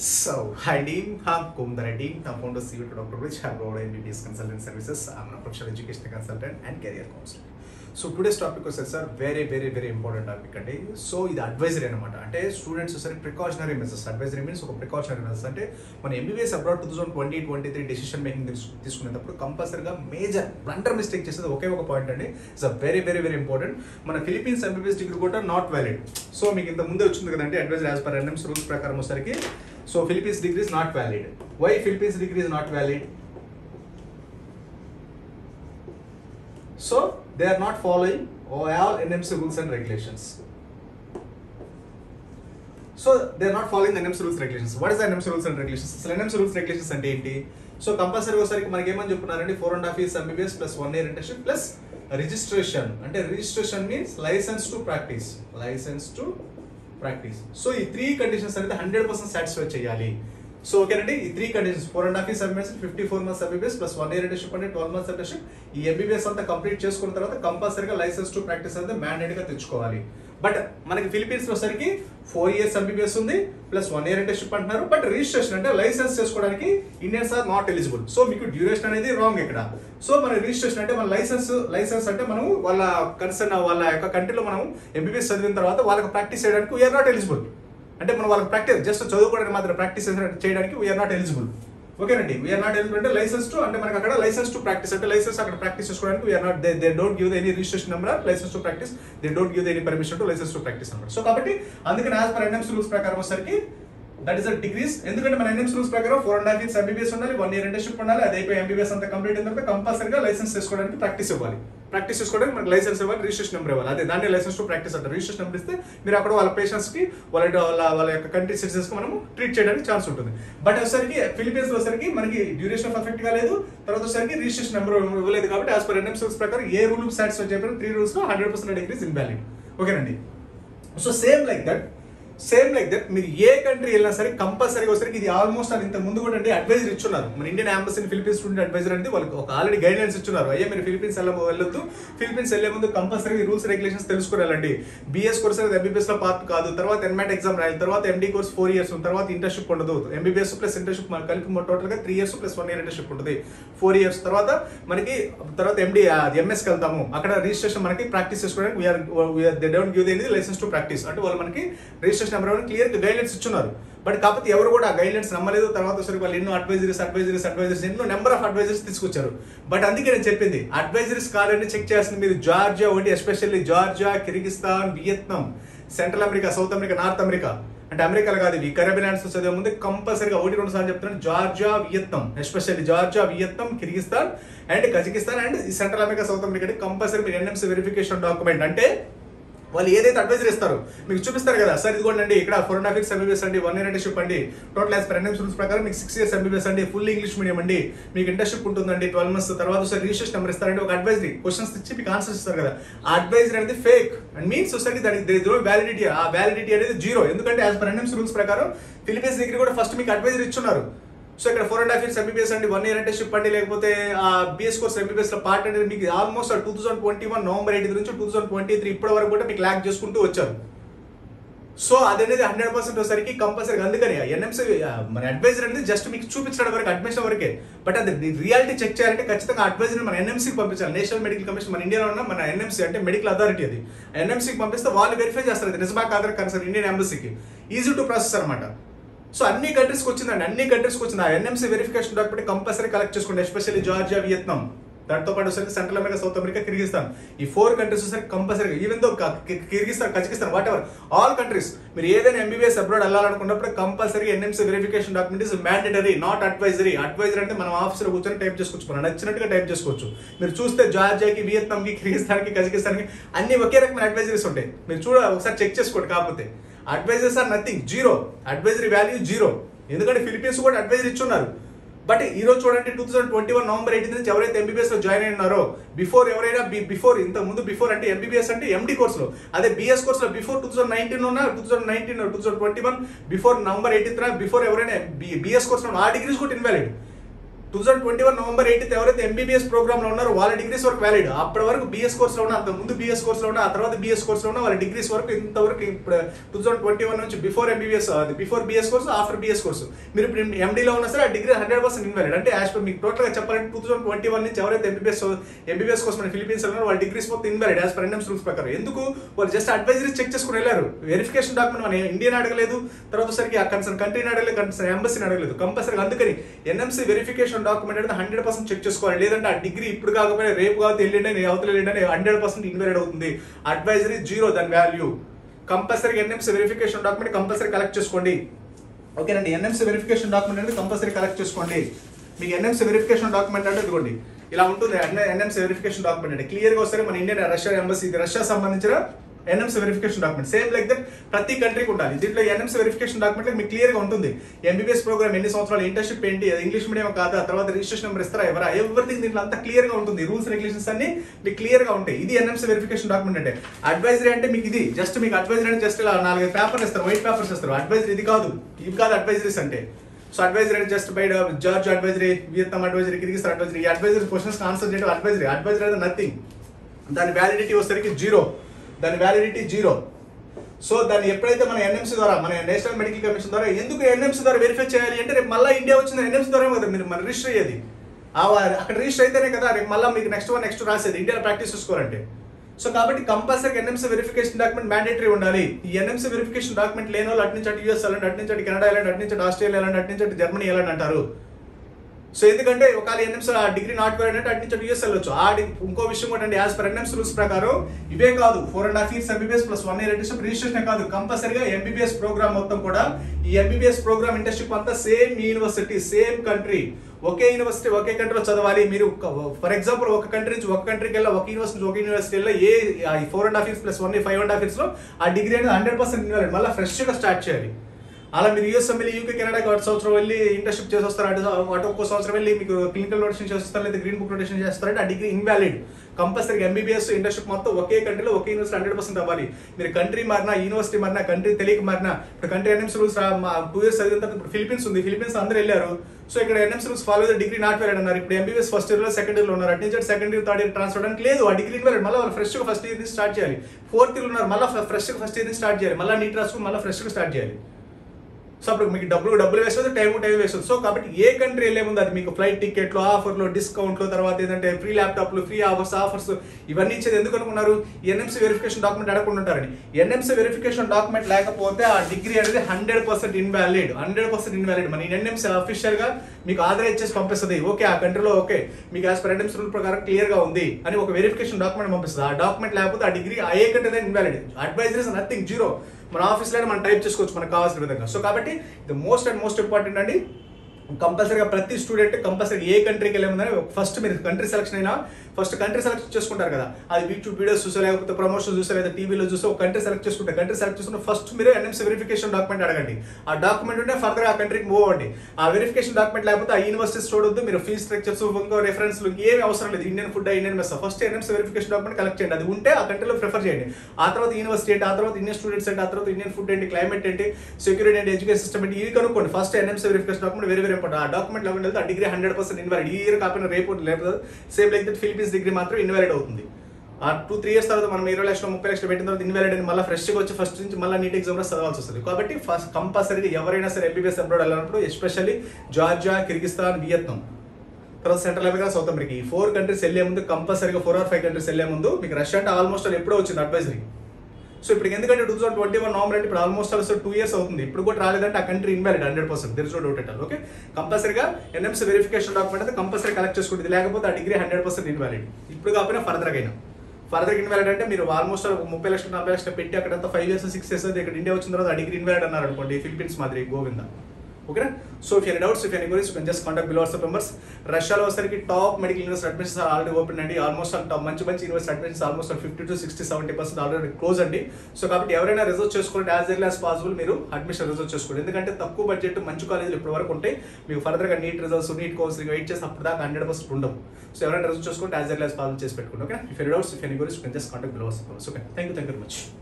So, hi team, I'm Kumdara team. I'm founder CEO to Dr. Rich. I'm Rhoda MBBS Consultant Services. I'm a professional education consultant and career counselor. So today's topic వచ్చేసి sir very very very important topic అండి so ఇది advisory అనమాట అంటే students సరే precautionary measures advisory means ఒక precautionary measures అంటే మన MBBS abroad two thousand twenty twenty three decision making తీసుకునేటప్పుడు కంపల్సరీగా మేజర్ బ్లండర్ మిస్టేక్ చేసేది ఒకే ఒక పాయింట్ అండి it's a very very very important మన ఫిలిపీన్స్ ఎంబీబీఎస్ డిగ్రీ కూడా నాట్ వ్యాలిడ్ సో మీకు ఇంత ముందే వచ్చింది కదండి advisory as per NMC rules ప్రకారం వచ్చేసరికి so Philippines degree is not valid why Philippines degree is not valid So they are not following all NMC rules and regulations. So they are not following NMC rules regulations what is NMC rules and regulations అసలు NMC rules regulations అంటే ఏంటి so compulsory ఒకసారికి మనకి ఏమని చెప్తున్నారండి four and half years MBBS plus one year internship plus registration అంటే registration means licence to practise licence to practise so ఈ three conditions అనేది హండ్రెడ్ పర్సెంట్ సాటిస్ఫై చేయాలి సో ఓకేనండి ఈ three conditions four and half years MBBS fifty four months MBBS plus one year internship అంటే twelve months internship ఈ MBBS అంతా complete చేసుకున్న తర్వాత కంపల్సరీగా లైసెన్స్ టు ప్రాక్టీస్ అనేది మ్యాండేట్ గా తెచ్చుకోవాలి బట్ మనకి ఫిలిపీన్స్ వచ్చేసరికి ఫోర్ ఇయర్స్ ఎంబీబీఎస్ ఉంది ప్లస్ వన్ ఇయర్ ఇంటర్న్షిప్ అంటున్నారు బట్ రిజిస్ట్రేషన్ అంటే లైసెన్స్ చేసుకోవడానికి Indians are not eligible so మీకు డ్యూరేషన్ అనేది రాంగ్ ఇక్కడ సో మన రిజిస్ట్రేషన్ అంటే మన లైసెన్స్ లైసెన్స్ అంటే మనం వాళ్ళ కన్సర్న్ వాళ్ళ యొక్క కంట్రీలో మనం ఎంబీబీఎస్ చదివిన తర్వాత వాళ్ళకి ప్రాక్టీస్ చేయడానికి వీఆర్ నాట్ ఎలిజిబుల్ అంటే మనం వాళ్ళకి ప్రాక్టీస్ జస్ట్ చదువుకోవడానికి మాత్రం ప్రాక్టీస్ చేయడానికి వీఆర్ నాట్ ఎలిజిబుల్ ఓకేనండి వీఆర్ నాట్ ఎలిజిబుల్ అంటే లైసెన్స్ టు అంటే మనకి అక్కడ లైసెన్స్ టు ప్రాక్టీస్ అంటే లైసెన్స్ అక్కడ ప్రాక్టీస్ చేసుకోవడానికి we are not they they don't give any registration number licence to practise they don't give any permission to licence to practise అనమాట so కాబట్టి అందుకని యాజ్ పర్ ఎన్ఎంసీ రూల్స్ ప్రకారం వచ్చేసరికి that is the degrees ఎందుకంటే మన NMC rules ప్రకారం four and half years MBBS ఉండాలి one year internship ఉండాలి అది అయిపోయి ఎంబీబీఎస్ అంతా కంప్లీట్ అయిన తర్వాత కంపల్సరీగా లైసెన్స్ చేసుకోవడానికి ప్రాక్టీస్ ఇవ్వాలి ప్రాక్టీస్ చేసుకోవడానికి మనకి లైసెన్స్ ఇవ్వాలి రిజిస్ట్రేషన్ నెంబర్ ఇవ్వాలి అదే దాన్ని లైసెన్స్ టు ప్రాక్టీస్ అంటారు రిజిస్ట్రేషన్ నెంబర్ ఇస్తే మీరు అక్కడ వాళ్ళ పేషెంట్స్ కి వాళ్ళ వాళ్ళ వాళ్ళ యొక్క కంట్రీ సిటిజన్స్ కి మనం ట్రీట్ చేయడానికి ఛాన్స్ ఉంటుంది బట్ వచ్చేసరికి ఫిలిపీన్స్ వచ్చేసరికి మనకి డ్యూరేషన్ పర్ఫెక్ట్ గా లేదు తర్వాత వచ్చేసరికి రిజిస్ట్రేషన్ నెంబర్ ఇవ్వలేదు కాబట్టి యాజ్ పర్ ఎన్ఎంసీ రూల్స్ ప్రకారం ఏ రూల్ సాటిస్ఫై చెప్పారు త్రీ రూల్స్ లో హండ్రెడ్ పర్సెంట్ డిగ్రీస్ ఇన్వాలిడ్ ఓకేనండి so same like that same like that మీరు ఏ కంట్రీ వెళ్ళినా సరే కంపల్సరీగా వచ్చరికి ఇది ఆల్మోస్ట్ అది ఇంత ముందు కూడా అంటే అడ్వైజర్ ఇచ్చున్నారు మన Indian embassy Philippines student advisor అంటే వాళ్ళకి ఒక ఆల్రెడీ గైడ్ లైన్స్ ఇచ్చున్నారు అయ్యా మీరు ఫిలిపీన్స్ వెళ్ళ వెళ్ళొద్దు ఫిలిపీన్స్ వెళ్ళే ముందు కంపల్సరీ రూల్స్ రెగ్యులేషన్స్ తెలుసుకుని వెళ్ళండి బీఎస్ కోర్స్ అనేది ఎంబీబీఎస్ లో పార్ట్ కాదు తర్వాత ఎన్మాట్ ఎగ్జామ్ రాయాలి తర్వాత ఎండి కోర్స్ ఫోర్ ఇయర్స్ తర్వాత ఇంటర్న్షిప్ ఉండదు ఎంబీబీఎస్ ప్లస్ ఇంటర్న్షిప్ మనకి కలిపి టోటల్ గా three years plus one year internship ఉంటుంది ఫోర్ ఇయర్స్ తర్వాత మనకి తర్వాత ఎండి ఎంఎస్కి వెళ్తాము అక్కడ రిజిస్ట్రేషన్ మనకి ప్రాక్టీస్ చేసుకోవడానికి we are they don't give the license to practice అంటే వాళ్ళు మనకి రిజిస్ట్రేషన్ నెంబర్ క్లియర్ గైడ్లైన్స్ ఇచ్చున్నారు బట్ కాకపోతే ఎవరు కూడా గైడ్లైన్స్ నమ్మలేదు తర్వాత వచ్చరికి వాళ్ళు ఎన్నో అడ్వైజరీస్ అడ్వైజరీస్ అడ్వైజరీస్ ఎన్నో నెంబర్ ఆఫ్ అడ్వైజరీస్ తీసుకొచ్చారు బట్ అందుకే నేను చెప్పింది అడ్వైజరీస్ కాదని చెక్ చేయాల్సింది మీరు జార్జియా ఒకటి especially Georgia Kyrgyzstan Vietnam Central America South America North America అంటే అమెరికాలో కాదు ఇవి కరేబియన్ ల్యాండ్స్ చదివే ముందు కంపల్సరీగా ఒకటి రెండు సార్లు చెప్తున్నాను Georgia Vietnam especially Georgia Vietnam Kyrgyzstan and Kazakhstan and Central America South America compulsory మీరు ఎన్ఎంసీ వెరిఫికేషన్ డాక్యుమెంట్ అంటే వాళ్ళు ఏదైతే అడ్వైజర్ ఇస్తారు మీకు చూపిస్తారు కదా సార్ ఇదిగోండి ఇక్కడ four and half years MBBS అండి వన్ ఇయర్ ఇంటర్షిప్ అండి total as per NM rules ప్రకారం మీకు సిక్స్ ఇయర్స్ ఎంబీబీఎస్ అండి ఫుల్ ఇంగ్లీష్ మీడియం అండి మీకు ఇంటర్షిప్ ఉంటుందండి ట్వెల్వ్ మంత్స్ తర్వాత సార్ రిజిస్ట్రేషన్ నెంబర్ ఇస్తారండి ఒక అడ్వైజరీ క్వశ్చన్స్ ఇచ్చి మీకు ఆన్సర్స్ ఇస్తారు కదా ఆ అడ్వైజరీ అనేది ఫేక్ అండ్ మీన్స్ వచ్చేసరికి దానికి వ్యాలిడిటీ ఆ వ్యాలిడిటీ అనేది జీరో ఎందుకంటే యాజ్ పర్ ఎన్ఎంసీ రూల్స్ ప్రకారం ఫిలిపీన్స్ దగ్గర కూడా ఫస్ట్ మీకు అడ్వైజరీ ఇచ్చున్నారు సో ఇక్కడ four and half years MBBS అండి వన్ ఇయర్ ఇంటర్న్షిప్ అండి లేకపోతే బిఎస్ కోర్స్ ఎంబీబీఎస్ లో పార్ట్ అనేది మీకు almost two thousand twenty one November eight నుంచి టూ థౌసండ్ ట్వంటీ త్రీ ఇప్పటి వరకు కూడా మీకు ల్యాక్ చేసుకుంటూ వచ్చారు సో అదనేది హండ్రెడ్ పర్సెంట్ వచ్చేసరికి కంపల్సరీ అందుకని ఎన్ఎంసీ మన అడ్వైజర్ అనేది జస్ట్ మీకు చూపించడం వరకు అడ్మిషన్ వరకే బట్ అది రియాలిటీ చెక్ చేయాలంటే ఖచ్చితంగా అడ్వైజర్ మన ఎన్ఎంసీకి పంపించాలి నేషనల్ మెడికల్ కమిషన్ మన ఇండియాలో ఉన్న మన ఎన్ఎంసీ అంటే మెడికల్ అథారిటీ అది ఎన్ఎంసీకి పంపిస్తే వాళ్ళు వెరిఫై చేస్తారు అది నిజమా కాదని కనసారి ఇండియన్ ఎంబసీకి ఈజీ టు ప్రాసెస్ అనమాట సో అన్ని కంట్రీస్కి వచ్చిందండి అన్ని కంట్రీస్కి వచ్చింది ఆ NMC verification document compulsory collect చేసుకోండి ఎస్పెషల్లీ జార్జియా వియత్నాం దాంతో పాటు వచ్చేసరికి Central America South America Kyrgyzstan ఈ ఫోర్ కంట్రీస్ వచ్చేసరికి compulsory even though Kyrgyzstan Kazakhstan whatever all countries మీరు ఏదైనా ఎంబీబీఎస్ అబ్రాడ్ వెళ్ళాలనుకున్నప్పుడు compulsory NMC verification document is mandatory not advisory advisory అంటే మనం ఆఫీస్లో కూర్చొని టైప్ చేసుకోవచ్చు మనం నచ్చినట్టుగా టైప్ చేసుకోవచ్చు మీరు చూస్తే జార్జియాకి వియత్నాంకి కిర్గిస్తాన్కి కజకిస్తాన్కి అన్ని ఒకే రకమైన అడ్వైజరీస్ ఉంటాయి మీరు చూడ ఒకసారి చెక్ చేసుకోండి కాకపోతే advisors are nothing zero advisory value zero ఎందుకంటే ఫిలిపీన్స్ కూడా అడ్వైజర్ ఇచ్చున్నారు బట్ ఈ రోజు చూడండి two thousand twenty one November eighteen నుంచి ఎవరైతే ఎంబీబీఎస్ లో జాయిన్ అయినారో బిఫోర్ ఎవరైనా బిఫోర్ ఇంత ముందు బిఫోర్ అంటే ఎంబీబీఎస్ అంటే ఎండి కోర్స్ లో అదే బిఎస్ కోర్స్ లో బిఫోర్ టూ థౌసండ్ నైన్టీన్ ఉన్న two thousand nineteen two thousand twenty one before November eighteen before ఎవరైనా బిఎస్ కోర్స్ లో ఆ డిగ్రీస్ కూడా invalid two thousand twenty one November ఎయిటీత్ ఎవరైతే ఎంబీబీఎస్ ప్రోగ్రామ్ లో ఉన్నారో వాళ్ళ డిగ్రీస్ వరకు వ్యాలిడ్ అప్పటి వరకు బీఎస్ కోర్స్ లో ఉన్న అంత ముందు బీఎస్ కోర్స్ లో ఉన్న ఆ తర్వాత బీఎస్ కోర్స్ లో ఉన్న వాళ్ళ డిగ్రీస్ వరకు ఇంతవరకు ఇప్పుడు టూ థౌసండ్ ట్వంటీ వన్ నుంచి before MBBS before BS course after BS course మీరు ఇప్పుడు ఎండీలో ఉన్నా సరే ఆ డిగ్రీ హండ్రెడ్ పర్సెంట్ ఇన్వాలిడ్ అంటే యాజ్ పర్ మీకు టోటల్ గా చెప్పాలంటే టూ థౌసండ్ ట్వంటీ వన్ నుంచి ఎవరైతే ఎంబీబీఎస్ ఎంబీబీఎస్ కోసం మన ఫిలిపీన్స్ ఉన్నారో వాళ్ళ డిగ్రీస్ మొత్తం invalid as per NMC rules ప్రకారం ఎందుకు వాళ్ళు జస్ట్ అడ్వైజరీ చెక్ చేసుకుని వెళ్ళారు వెరిఫికేషన్ డాక్యుమెంట్ మన ఇండియన్ అడగలేదు తర్వాత సరికి ఆ కన్సర్న్ కంట్రీని అడగలేదు కన్సర్న్ ఎంబసీని అడగలేదు కంపల్సరీ అందుకని ఎన్ఎంసీ వెరిఫికేషన్ డాక్యుమెంట్ అనేది హండ్రెడ్ పర్సెంట్ చెక్ చేసుకోవాలి లేదంటే ఆ డిగ్రీ ఇప్పుడు కాకపోయినా రేపు కాకపోతే వెళ్ళిండే అవతల వెళ్ళిండే హండ్రెడ్ పర్సెంట్ ఇన్వాలిడ్ అవుతుంది అడ్వైజరీ జీరో దాని value compulsory NMC verification document compulsory collect చేసుకోండి ఓకేనండి ఎన్ఎంసీ వెరిఫికేషన్ డాక్యుమెంట్ అనేది కంపల్సరీ కలెక్ట్ చేసుకోండి మీకు ఎన్ఎంసీ వెరిఫికేషన్ డాక్యుమెంట్ అంటే ఇదిగోండి ఇలా ఉంటుంది ఎన్ఎంసీ వెరిఫికేషన్ డాక్యుమెంట్ అంటే క్లియర్ గా వస్తే మన ఇండియన్ రష్యా ఎంబసీ ఇది రష్యా సంబంధించిన NMC verification document same like that ప్రతి కంట్రీకి ఉండాలి దీంట్లో ఎన్ఎంసీ వెరిఫికేషన్ డాక్యుమెంట్ మీకు క్లియర్ గా ఉంటుంది ఎంబీబీఎస్ ప్రోగ్రామ్ ఎన్ని సంవత్సరాలు ఇంటర్న్షిప్ ఏంటి అది ఇంగ్లీష్ మీడియం కాదా తర్వాత రిజిస్ట్రేషన్ నెంబర్ ఇస్తారా ఎవరా ఎవ్రీథింగ్ దీంట్లో అంతా క్లియర్ గా ఉంటుంది రూల్స్ రెగ్యులేషన్స్ అన్ని మీకు క్లియర్ గా ఉంటాయి ఇది ఎన్ఎంసీ వెరిఫికేషన్ డాక్యుమెంట్ అంటే అడ్వైజరీ అంటే మీకు ఇది జస్ట్ మీకు అడ్వైజరీ అంటే జస్ట్ ఇలా నాలుగు పేపర్లు ఇస్తారు వైట్ పేపర్స్ ఇస్తారు అడ్వైజరీ ఇది కాదు ఇవి కాదు అడ్వైజరీస్ అంటే సో అడ్వైజరీ అంటే just by George advisory Vietnam advisory Kyrgyzstan advisory ఈ అడ్వైజరీ క్వశ్చన్స్ ఆన్సర్ చేయడం అడ్వైజరీ అడ్వైజరీ అనేది నథింగ్ దాని వ్యాలిడిటీ వచ్చేసరికి జీరో దాని వ్యాలిడిటీ జీరో సో దాన్ని ఎప్పుడైతే మన ఎన్ఎంసీ ద్వారా మన నేషనల్ మెడికల్ కమిషన్ ద్వారా ఎందుకు ఎన్ఎంసీ ద్వారా వెరిఫై చేయాలి అంటే రేపు మళ్ళీ ఇండియా వచ్చింది ఎన్ఎంసీ ద్వారా కదా మీరు మన రిజిస్టర్ అయ్యేది ఆ వా- అక్కడ రిజిస్టర్ అయితేనే కదా రేపు మళ్ళీ మీకు నెక్స్ట్ వన్ నెక్స్ట్ రాసేది ఇండియాలో ప్రాక్టీస్ చేసుకోవాలంటే సో కాబట్టి compulsory NMC verification document mandatory ఉండాలి ఈ ఎన్ఎంసీ వెరిఫికేషన్ డాక్యుమెంట్ లేని వాళ్ళు అటు నుంచి అటు యూఎస్ వెళ్ళండి అటు నుంచి అటు కెనడా వెళ్ళండి అటు నుంచి అటు ఆస్ట్రేలియా వెళ్ళండి అటు నుంచి అటు జర్మనీ వెళ్ళండి అంటారు సో ఎందుకంటే ఒకవేళ ఎన్ఎంసీ ఆ డిగ్రీ నాట్ వ్యాలిడ్ అంటే అటు నుంచి అటు యూఎస్ వెళ్ళొచ్చు ఆ డి- ఇంకో విషయం కూడా అండి యాజ్ పర్ ఎన్ఎంసీ రూల్స్ ప్రకారం ఇవే కాదు four and half years MBBS plus one year internship registration కాదు కంపల్సరీగా ఎంబీబీఎస్ ప్రోగ్రామ్ మొత్తం కూడా ఈ ఎంబీబీఎస్ ప్రోగ్రామ్ ఇంటర్షిప్ అంతా సేమ్ యూనివర్సిటీ సేమ్ కంట్రీ ఒకే యూనివర్సిటీ ఒకే కంట్రీలో చదవాలి మీరు ఫర్ ఎగ్జాంపుల్ ఒక కంట్రీ నుంచి ఒక కంట్రీకి వెళ్ళి ఒక యూనివర్సిటీ నుంచి ఒక యూనివర్సిటీ వెళ్ళి ఏ four and half years plus one five and half years లో ఆ డిగ్రీ అనేది హండ్రెడ్ పర్సెంట్ ఇన్వాలిడ్ మళ్ళీ ఫ్రెష్ గా స్టార్ట్ చేయాలి అలా మీరు యూఎస్ వెళ్ళి యూకే కెనడాకి ఒక సంవత్సరం వెళ్ళి ఇంటర్న్షిప్ చేసి వస్తారు అటు అటు ఒక్కో సంవత్సరం వెళ్ళి మీకు క్లినికల్ రొటేషన్ చేస్తారు లేదా గ్రీన్ బుక్ రొటేషన్ చేస్తారంటే ఆ degree invalid compulsory MBBS internship మొత్తం ఒకే కంట్రీలో ఒకే యూనివర్సిటీ హండ్రెడ్ పర్సెంట్ అవ్వాలి మీరు కంట్రీ మారినా యూనివర్సిటీ మారినా కంట్రీ తెలియక మారినా ఇప్పుడు country NMC rules two years చదివిన తర్వాత ఇప్పుడు ఫిలిపీన్స్ ఉంది ఫిలిపీన్స్ అందరూ వెళ్ళారు సో ఇక్కడ NMC rules follow degree not valid అన్నారు ఇప్పుడు ఎంబీబీఎస్ ఫస్ట్ ఇయర్ లో సెకండ్ ఇయర్ లో ఉన్నారు అటు నుంచి second year third year transfer అవడానికి లేదు ఆ డిగ్రీ ఇన్వాలిడ్ మళ్ళీ వాళ్ళు ఫ్రెష్ గా ఫస్ట్ ఇయర్ నుంచి స్టార్ట్ చేయాలి ఫోర్త్ ఇయర్ ఉన్నారు మళ్ళీ ఫ్రెష్ గా ఫస్ట్ ఇయర్ నుంచి స్టార్ట్ చేయాలి మళ్ళీ నీట్ రాసుకుని మళ్ళీ ఫ్రెష్ గా స్టార్ట్ చేయాలి సో అప్పుడు మీకు డబ్బులు డబ్బులు వేస్తుంది టైం టైం వేస్తుంది సో కాబట్టి ఏ కంట్రీ వెళ్ళే ముందు అది మీకు ఫ్లైట్ టికెట్లు ఆఫర్లు డిస్కౌంట్లు తర్వాత ఏంటంటే ఫ్రీ ల్యాప్టాప్లు ఫ్రీ ఆఫర్స్ ఆఫర్స్ ఇవన్నీ ఇచ్చేది ఎందుకు అనుకున్నారు ఎన్ఎంసీ వెరిఫికేషన్ డాక్యుమెంట్ అడగకుండా ఉంటారని ఎన్ఎంసీ వెరిఫికేషన్ డాక్యుమెంట్ లేకపోతే ఆ డిగ్రీ అనేది hundred percent invalid hundred percent invalid మన ఎన్ఎంసీ అఫీషియల్ గా మీకు ఆథరైజ్ చేసి పంపిస్తుంది ఓకే ఆ కంట్రీలో ఓకే మీకు యాజ్ పర్ ఎన్ఎంసీ రూల్ ప్రకారం క్లియర్ గా ఉంది అని ఒక వెరిఫికేషన్ డాక్యుమెంట్ పంపిస్తుంది ఆ డాక్యుమెంట్ లేకపోతే ఆ డిగ్రీ ఆ ఏ country invalid advisories nothing zero మన ఆఫీస్లో మనం టైప్ చేసుకోవచ్చు మనకు కావాల్సిన విధంగా సో కాబట్టి the most and most important అండి కంపల్సరీగా ప్రతి స్టూడెంట్ కంపల్సరీ ఏ కంట్రీకి వెళ్ళే ముందని ఫస్ట్ మీరు కంట్రీ సెలక్షన్ అయినా ఫస్ట్ కంట్రీ సెలెక్ట్ చేసుకుంటారు కదా అది యూట్యూబ్ వీడియోస్ చూసా లేకపోతే ప్రమోషన్ చూసా లేదా టీవీలో చూసా ఒక కంట్రీ సెలెక్ట్ చేసుకుంటే కంట్రీ సెలెక్ట్ చేసుకుంటే ఫస్ట్ మీరు ఎన్ఎంసీ వెరిఫికేషన్ డాక్యుమెంట్ అడగండి ఆ డాక్యుమెంట్ ఉంటే ఫర్దర్ ఆ కంట్రీకి మూవ్ అవ్వండి ఆ వెరిఫికేషన్ డాక్యుమెంట్ లేకపోతే ఆ యూనివర్సిటీస్ చూడొద్దు మీరు ఫీ స్ట్రక్చర్స్ ఇంకో రెఫరెన్స్ ఏమి అవసరం లేదు Indian food Indian mess first NMC verification document collect చేయండి అది ఉంటే ఆ కంట్రీలో ప్రిఫర్ చేయండి ఆ తర్వాత యూనివర్సిటీ ఏంటి ఆ తర్వాత ఇండియన్ స్టూడెంట్స్ ఏంటి ఆ తర్వాత ఇండియన్ ఫుడ్ ఏంటి క్లైమేట్ ఏంటి సెక్యూరిటీ ఏంటి ఎడ్యుకేషన్ సిస్టమ్ ఏంటి ఇవి కనుక్కోండి first NMC verification document very very important ఆ డాక్యుమెంట్ లేకుండా వెళ్తే ఆ డిగ్రీ హండ్రెడ్ పర్సెంట్ ఇన్వాలిడ్ ఈ ఇయర్ కాకపోయినా రేపు లేకపోతే same like that Philippines degree మాత్రం ఇన్వాలిడ్ అవుతుంది ఆ టూ త్రీ ఇయర్స్ తర్వాత మనం ఇరవై లక్షలు ముప్పై లక్షలు పెట్టిన తర్వాత ఇన్వాలిడ్ అని మళ్ళీ ఫ్రెష్గా వచ్చి ఫస్ట్ నుంచి మళ్ళీ నీట్ ఎగ్జామ్ లో చదవాల్సి వస్తుంది కాబట్టి ఫస్ట్ కంపల్సరీగా ఎవరైనా సరే ఎంబీబీఎస్ అబ్రాడ్ వెళ్ళినప్పుడు ఎస్పెషల్లీ జార్జియా కిర్గిస్తాన్ వియత్నాం తర్వాత సెంట్రల్ అమెరికా సౌత్ అమెరికా ఈ ఫోర్ కంట్రీస్ వెళ్ళే ముందు కంపల్సరీగా ఫోర్ ఆర్ ఫైవ్ కంట్రీస్ వెళ్ళే ముందు మీకు రష్యా అంటే ఆల్మోస్ట్ ఎప్పుడో వచ్చింది అడ్వైజరీ సో ఇప్పుడు ఎందుకంటే two thousand twenty one November అంటే ఇప్పుడు ఆల్మోస్ట్ ఆల్సో టూ ఇయర్స్ అవుతుంది ఇప్పుడు కూడా రాలేదంటే ఆ కంట్రీ ఇన్వాలిడ్ హండ్రెడ్ పర్సెంట్ తెలిసి డౌట్ ఎట్టాలి ఓకే కంపల్సరీగా ఎన్ఎంసీ వెరిఫికేషన్ డాక్యుమెంట్ అయితే కంపల్సరీ కలెక్ట్ చేసుకుంటుంది లేకపోతే ఆ డిగ్రీ హండ్రెడ్ పర్సెంట్ ఇన్వాలిడ్ ఇప్పుడు కాకపోయినా ఫర్దర్ అయినా ఫర్దర్ ఇన్వాలిడ్ అంటే మీరు ఆల్మోస్ట్ ముప్పై లక్షలు నలభై లక్షలు పెట్టి అక్కడంతా ఫైవ్ ఇయర్స్ సిక్స్ ఇయర్స్ ఇక్కడ ఇండియా వచ్చిన తర్వాత ఆ డిగ్రీ ఇన్వాలిడ్ అన్నారు అనుకోండి ఫిలిపీన్స్ మాదిరి గోవింద ఓకేనా so if any doubts if any queries you can just contact below WhatsApp members రష్యాలో వచ్చేసరికి top medical university admissions are already open అండి ఆల్మోస్ట్ టాప్ మంచి మంచి university admissions almost fifty to sixty seventy percent already close అండి so కాబట్టి ఎవరైనా reserve చేసుకోండి as early as possible మీరు అడ్మిషన్ రిజర్వ్ చేసుకోండి ఎందుకంటే తక్కువ బడ్జెట్ మంచి కాలేజీలు ఇప్పటి వరకు ఉంటాయి మీకు ఫర్దర్గా NEET results NEET counselling wait చేసి అప్పుడు దాకా హండ్రెడ్ పర్సెంట్ ఉండవు సో ఎవరైనా రిజర్వ్ చేసుకోండి యాజ్ ఎర్లీ యాజ్ పాసిబుల్ చేసి పెట్టుకోండి okay if any doubts if any queries you can just contact below WhatsApp okay thank you thank you very much